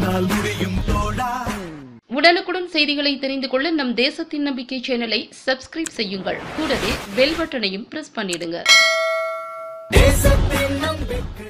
உன்னால் முடியும் தோழா உடனுக்குடன் செய்திகளை தெரிந்து கொள்ள நம் தேசத்தின் நம்பிக்கை சேனலை சப்ஸ்கிரைப் செய்யுங்கள் கூடவே பெல் பட்டனையும் பிரஸ் பண்ணிடுங்க தேசத்தின் நம்பிக்கை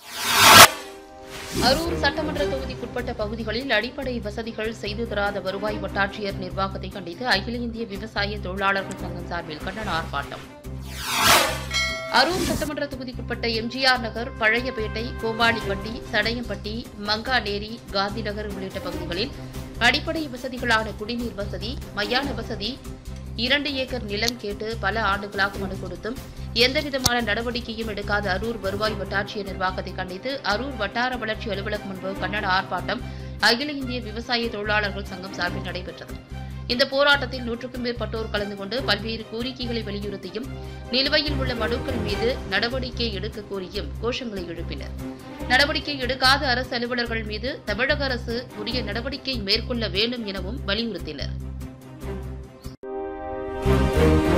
அரூர் சட்டமன்ற தொகுதிக்குட்பட்ட பகுதிகளில் அடிப்படை வசதிகள் செய்து தராத வருவாய் வட்டாட்சியர் நிர்வாகத்தை கண்டித்து அகில இந்திய விவசாய தொழிலாளர்கள் சங்கம் சார்பில் கண்டன ஆர்ப்பாட்டம் அரூர் சட்டமன்ற தொகுதிக்குட்பட்ட எம்ஜிஆர் நகர் பழையபேட்டை கோவாலிப்பட்டி சடையம்பட்டி மங்காநேரி காந்திநகர் உள்ளிட்ட பகுதிகளில் அடிப்படை வசதிகளான குடிநீர் வசதி மயான வசதி இரண்டு ஏக்கர் நிலம் கேட்டு பல ஆண்டுகளாக மனு கொடுத்தும் எந்தவிதமான நடவடிக்கையும் எடுக்காத அரூர் வருவாய் வட்டாட்சியர் நிர்வாகத்தை கண்டித்து அரூர் வட்டார வளர்ச்சி அலுவலகம் முன்பு கண்டன ஆர்ப்பாட்டம் அகில இந்திய விவசாய தொழிலாளர்கள் சங்கம் சார்பில் நடைபெற்றது இந்த போராட்டத்தில் நூற்றுக்கும் மேற்பட்டோர் கலந்து கொண்டு பல்வேறு கோரிக்கைகளை வலியுறுத்தியும் நிலுவையில் உள்ள மனுக்கள் மீது நடவடிக்கை எடுக்க கோரியும் கோஷங்களை எழுப்பினர் நடவடிக்கை எடுக்காத அரசு அலுவலர்கள் மீது தமிழக அரசு உரிய நடவடிக்கை மேற்கொள்ள வேண்டும் எனவும் வலியுறுத்தினர்